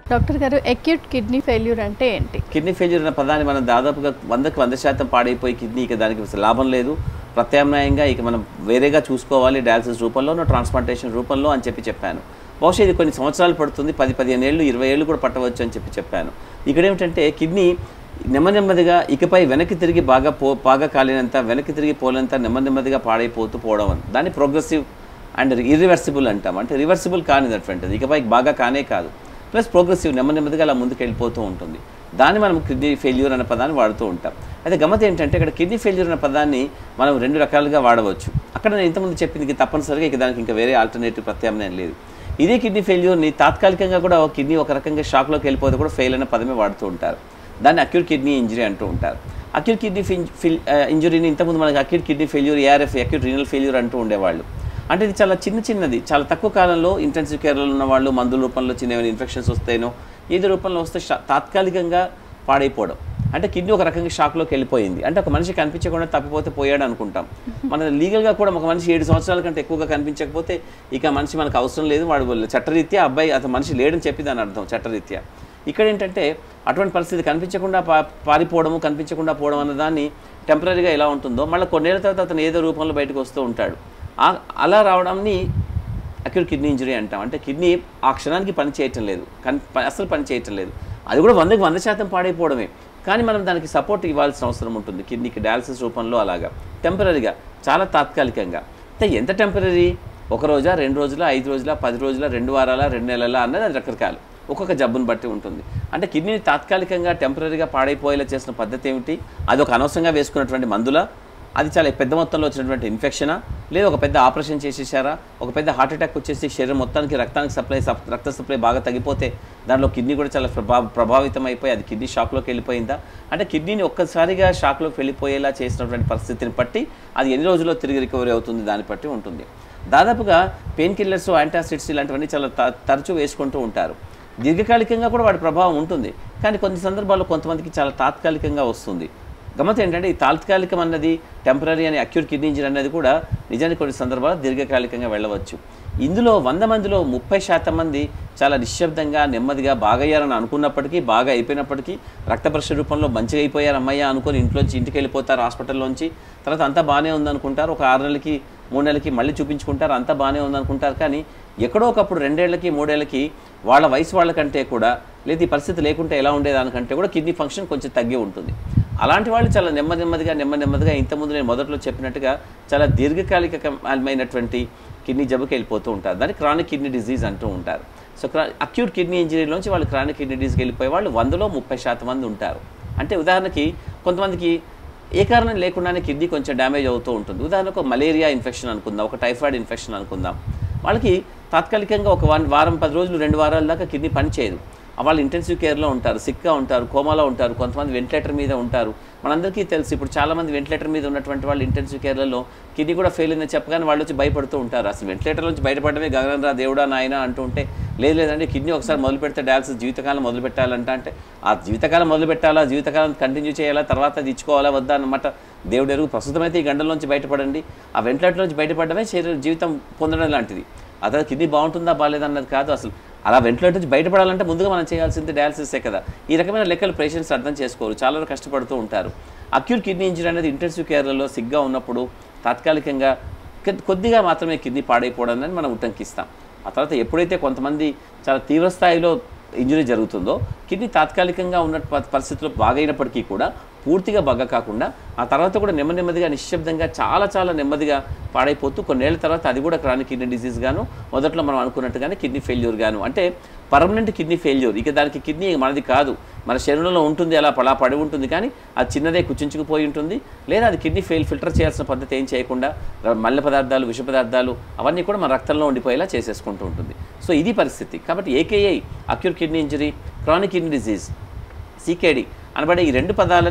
doctor గారు acute kidney failure అంటే ఏంటి కిడ్నీ ఫెయిల్యూర్ అన్న పదాన్ని మనం దాదాపుగా వందకి వంద శాతం పాడైపోయి కిడ్నీ ఇక దానికి అసలు లాభం లేదు ప్రత్యామ్నాయంగా ఇక మనం వేరేగా చూసుకోవాలి డయాలసిస్ రూపంలోనో ట్రాన్స్ప్లాంటేషన్ రూపంలో అని చెప్పి చెప్పాను బహుశా ఇది కొన్ని సంవత్సరాలు పడుతుంది పది పదిహేను ఏళ్ళు ఇరవై ఏళ్ళు కూడా పట్టవచ్చు అని చెప్పి చెప్పాను ఇక్కడ ఏమిటంటే కిడ్నీ నెమ్మ నెమ్మదిగా ఇకపై వెనక్కి తిరిగి బాగా పో బాగా కాలినంత వెనక్కి తిరిగి పోలేంత నెమ్మ నెమ్మదిగా పాడైపోతూ పోవడం అని దాన్ని ప్రోగ్రెసివ్ అండ్ ఇర్రివర్సిబుల్ అంటాం అంటే రివర్సిబుల్ కానిదటువంటిది ఇకపై బాగా కానే కాదు ప్లస్ ప్రోగ్రెసివ్ నెమ్మ నెమ్మదిగా అలా ముందుకు వెళ్ళిపోతూ ఉంటుంది దాన్ని మనం కిడ్నీ ఫెయిల్యూర్ అనే పదాన్ని వాడుతూ ఉంటాం అయితే గమత ఏంటంటే ఇక్కడ కిడ్నీ ఫెయిల్యూర్ అనే పదాన్ని మనం రెండు రకాలుగా వాడవచ్చు అక్కడ నేను ఇంతకుముందు చెప్పింది ఇక తప్పనిసరిగా ఇక దానికి ఇంకా వేరే ఆల్టర్నేటివ్ ప్రత్యామ్నాయం లేదు ఇదే కిడ్నీ ఫెయిల్యూర్ని తాత్కాలికంగా కూడా ఒక కిడ్నీ ఒక రకంగా షాక్లోకి వెళ్ళిపోతే కూడా ఫెయిల్ అనే పదమే వాడుతూ ఉంటారు దాన్ని అక్యూట్ కిడ్నీ ఇంజరీ అంటూ ఉంటారు అక్యూట్ కిడ్నీ ఫిల్ ఇంజరీని ఇంతకుముందు మనకి acute kidney failure ARF acute renal failure అంటూ ఉండేవాళ్ళు అంటే ఇది చాలా చిన్న చిన్నది చాలా తక్కువ కాలంలో ఇంటెన్సివ్ కేర్లో ఉన్న వాళ్ళు మందుల రూపంలో చిన్న ఏమైనా ఇన్ఫెక్షన్స్ వస్తాయినో ఏదో రూపంలో వస్తే షా- తాత్కాలికంగా పాడైపోవడం అంటే కిడ్నీ ఒక రకంగా షాక్లోకి వెళ్ళిపోయింది అంటే ఒక మనిషి కనిపించకుండా తప్పిపోతే పోయాడు అనుకుంటాం మన లీగల్గా కూడా ఒక మనిషి ఏడు సంవత్సరాల కంటే ఎక్కువగా కనిపించకపోతే ఇక మనిషి మనకు అవసరం లేదు వాడు చట్టరీత్యా అబ్బాయి అతను మనిషి లేడని చెప్పి దాని అర్థం చట్టరీత్యా ఇక్కడ ఏంటంటే అటువంటి పరిస్థితి కనిపించకుండా పా పారిపోవడము కనిపించకుండా పోవడం అన్న దాన్ని టెంపరీగా ఎలా ఉంటుందో మళ్ళీ కొన్నేళ్ల తర్వాత అతను ఏదో రూపంలో బయటకు వస్తూ ఉంటాడు ఆ- అలా రావడాన్ని అక్యూట్ కిడ్నీ ఇంజరీ అంటాం అంటే కిడ్నీ ఆ క్షణానికి పని చేయటం లేదు కన్ ప- అసలు పని చేయటం లేదు అది కూడా వందకి వంద శాతం పాడైపోవడమే కానీ మనం దానికి సపోర్ట్ ఇవ్వాల్సిన అవసరం ఉంటుంది కిడ్నీకి డయాలసిస్ రూపంలో అలాగా టెంపరీగా చాలా తాత్కాలికంగా అయితే ఎంత టెంపరీ ఒక రోజా రెండు రోజుల ఐదు రోజుల పది రోజుల రెండు వారాల రెండు నెలల అన్నది అది రకరకాలు ఒక్కొక్క జబ్బును బట్టి ఉంటుంది అంటే కిడ్నీని తాత్కాలికంగా టెంపరీగా పాడైపోయేలా చేసిన పద్ధతి ఏమిటి అది ఒక అనవసరంగా వేసుకున్నటువంటి మందుల అది చాలా పెద్ద మొత్తంలో వచ్చినటువంటి ఇన్ఫెక్షనా లేదా ఒక పెద్ద ఆపరేషన్ చేసేసారా ఒక పెద్ద హార్ట్ అటాక్ వచ్చేసి శరీరం మొత్తానికి రక్తానికి సప్లై సప్- రక్త సప్లై బాగా తగ్గిపోతే దానిలో కిడ్నీ కూడా చాలా ప్రభా ప్రభావితం అయిపోయి అది కిడ్నీ షాక్లోకి వెళ్ళిపోయిందా అంటే కిడ్నీని ఒక్కసారిగా షాక్లోకి వెళ్ళిపోయేలా చేసినటువంటి పరిస్థితిని బట్టి అది ఎన్ని రోజుల్లో తిరిగి రికవరీ అవుతుంది దాన్ని బట్టి ఉంటుంది దాదాపుగా పెయిన్ కిల్లర్స్ యాంటాసిడ్స్ ఇలాంటివన్నీ చాలా త- తరచూ వేసుకుంటూ ఉంటారు దీర్ఘకాలికంగా కూడా వాడి ప్రభావం ఉంటుంది కానీ కొన్ని సందర్భాల్లో కొంతమందికి చాలా తాత్కాలికంగా వస్తుంది గమ్మత్ ఏంటంటే ఈ తాత్కాలికం అన్నది టెంపరీ అని అక్యూట్ కిడ్నీ ఇంజరీ అనేది కూడా నిజానికి కొన్ని సందర్భాల్లో దీర్ఘకాలికంగా వెళ్ళవచ్చు ఇందులో వంద మందిలో ముప్పై శాతం మంది చాలా నిశ్శబ్దంగా నెమ్మదిగా బాగయ్యారని అనుకున్నప్పటికీ బాగా అయిపోయినప్పటికీ రక్త పరీక్ష రూపంలో మంచిగా అయిపోయారు అమ్మయ్య అనుకొని ఇంట్లోంచి ఇంటికి వెళ్ళిపోతారు హాస్పిటల్లోంచి తర్వాత అంతా బాగానే ఉందనుకుంటారు ఒక ఆరు నెలలకి మూడు నెలలకి మళ్ళీ చూపించుకుంటారు అంతా బాగానే ఉందనుకుంటారు కానీ ఎక్కడో ఒకప్పుడు రెండేళ్లకి మూడేళ్లకి వాళ్ళ వయసు వాళ్ళకంటే కూడా లేదా ఈ పరిస్థితి లేకుంటే ఎలా ఉండేదానికంటే కూడా కిడ్నీ ఫంక్షన్ కొంచెం తగ్గి ఉంటుంది అలాంటి వాళ్ళు చాలా నెమ్మది నెమ్మదిగా నెమ్మది నెమ్మదిగా ఇంతకుముందు నేను మొదట్లో చెప్పినట్టుగా చాలా దీర్ఘకాలికమైనటువంటి కిడ్నీ జబ్బుకి వెళ్ళిపోతూ ఉంటారు దాన్ని క్రానిక్ కిడ్నీ డిజీజ్ అంటూ ఉంటారు సో క్రా అక్యూట్ కిడ్నీ ఇంజరీలోంచి వాళ్ళు క్రానిక్ కిడ్నీ డిజీజ్కి వెళ్ళిపోయే వాళ్ళు వందలో ముప్పై శాతం మంది ఉంటారు అంటే ఉదాహరణకి కొంతమందికి ఏ కారణం లేకుండానే కిడ్నీ కొంచెం డ్యామేజ్ అవుతూ ఉంటుంది ఉదాహరణకు మలేరియా ఇన్ఫెక్షన్ అనుకుందాం ఒక టైఫాయిడ్ ఇన్ఫెక్షన్ అనుకుందాం వాళ్ళకి తాత్కాలికంగా ఒక వన్ వారం పది రోజులు రెండు వారాల దాకా కిడ్నీ పనిచేయదు వాళ్ళు ఇంటెన్సివ్ కేర్లో ఉంటారు సిక్గా ఉంటారు కోమాలో ఉంటారు కొంతమంది వెంటిలేటర్ మీద ఉంటారు మనందరికీ తెలుసు ఇప్పుడు చాలామంది వెంటిలేటర్ మీద ఉన్నటువంటి వాళ్ళు ఇంటెన్సివ్ కేర్లలో కిడ్నీ కూడా ఫెయిల్ అయిందని చెప్పగానే వాళ్ళు వచ్చి భయపడుతూ ఉంటారు అసలు వెంటిలేటర్ నుంచి బయటపడమే గగనరా దేవుడా నాయన అంటూ ఉంటే లేదు లేదండి కిడ్నీ ఒకసారి మొదలు పెడితే డయాలసిస్ జీవితకాలం మొదలు పెట్టాలంట అంటే ఆ జీవితకాలం మొదలు పెట్టాలా జీవితకాలం కంటిన్యూ చేయాలా తర్వాత అది ఇచ్చుకోవాలా వద్దా అన్నమాట దేవుడు ఎరుగు ప్రస్తుతం అయితే ఈ గంటల నుంచి బయటపడండి ఆ వెంటిలేటర్ నుంచి బయటపడమే శరీర జీవితం పొందడం లాంటిది అదే కిడ్నీ బాగుంటుందా బాగాలేదన్నది కాదు అసలు అలా వెంటిలేటర్ నుంచి బయటపడాలంటే ముందుగా మనం చేయాల్సింది డయాలసిసే కదా ఈ రకమైన లెక్కలు పేషెంట్స్ అర్థం చేసుకోరు చాలా వరకు కష్టపడుతూ ఉంటారు అక్యూట్ కిడ్నీ ఇంజరీ అనేది ఇంటెన్సివ్ కేర్లలో సిగ్గా ఉన్నప్పుడు తాత్కాలికంగా కొద్ది- కొద్దిగా మాత్రమే కిడ్నీ పాడైపోవడం అని మనం ఉటంకిస్తాం ఆ తర్వాత ఎప్పుడైతే కొంతమంది చాలా తీవ్ర స్థాయిలో ఇంజరీ జరుగుతుందో కిడ్నీ తాత్కాలికంగా ఉన్న ప- పరిస్థితుల్లో బాగైనప్పటికీ కూడా పూర్తిగా బగ్గ కాకుండా ఆ తర్వాత కూడా నెమ్మది నెమ్మదిగా నిశ్శబ్దంగా చాలా చాలా నెమ్మదిగా పాడైపోతూ కొన్నేళ్ల తర్వాత అది కూడా క్రానిక్ కిడ్నీ డిసీజ్ గాను మొదట్లో మనం అనుకున్నట్టుగానే కిడ్నీ ఫెయిల్యూర్ గాను అంటే పర్మనెంట్ కిడ్నీ ఫెయిల్యూర్ ఇక దానికి కిడ్నీ మనది కాదు మన శరీరంలో ఉంటుంది అలా అలా పడి ఉంటుంది కానీ అది చిన్నదే కుచించుకుపోయి ఉంటుంది లేదా అది కిడ్నీ ఫెయిల్ ఫిల్టర్ చేయాల్సిన పద్ధతి ఏం చేయకుండా ర- మల్ల పదార్థాలు విష పదార్థాలు అవన్నీ కూడా మన రక్తంలో ఉండిపోయేలా చేసేసుకుంటూ ఉంటుంది సో ఇది పరిస్థితి కాబట్టి AKI acute kidney injury chronic kidney disease CKD అనబడే ఈ రెండు పదాలని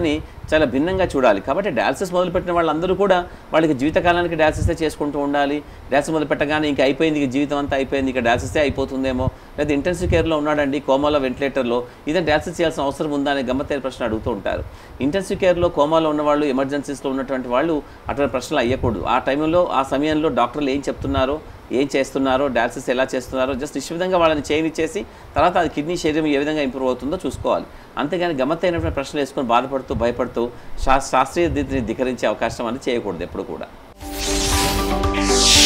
చాలా భిన్నంగా చూడాలి కాబట్టి డయాలసిస్ మొదలుపెట్టిన వాళ్ళందరూ కూడా వాళ్ళకి జీవితకాలానికి డయాలసిసే చేసుకుంటూ ఉండాలి డయాలసిస్ మొదలు పెట్టగానే ఇంకా అయిపోయింది ఇక జీవితం అంతా అయిపోయింది ఇక డయాలసిసే అయిపోతుందేమో లేదా ఇంటెన్సివ్ కేర్లో ఉన్నాడండి కోమాలో వెంటిలేటర్లో ఇదే డయాలసిస్ చేయాల్సిన అవసరం ఉందా అనే గమ్మత్తైన ప్రశ్న అడుగుతూ ఉంటారు ఇంటెన్సివ్ కేర్లో కోమాలో ఉన్నవాళ్ళు ఎమర్జెన్సీస్లో ఉన్నటువంటి వాళ్ళు అటువంటి ప్రశ్నలు అయ్యకూడదు ఆ టైంలో ఆ సమయంలో డాక్టర్లు ఏం చెప్తున్నారో ఏం చేస్తున్నారో డయాలసిస్ ఎలా చేస్తున్నారో జస్ట్ ఈ విధంగా వాళ్ళని చేయనిచ్చేసి తర్వాత అది కిడ్నీ శరీరం ఏ విధంగా ఇంప్రూవ్ అవుతుందో చూసుకోవాలి అంతేగాని గమ్మత్తైనటువంటి ప్రశ్నలు వేసుకొని బాధపడుతూ భయపడుతూ శా శాస్త్రీయ దిద్దిని ధిక్కరించే అవకాశం అనేది చేయకూడదు ఎప్పుడు కూడా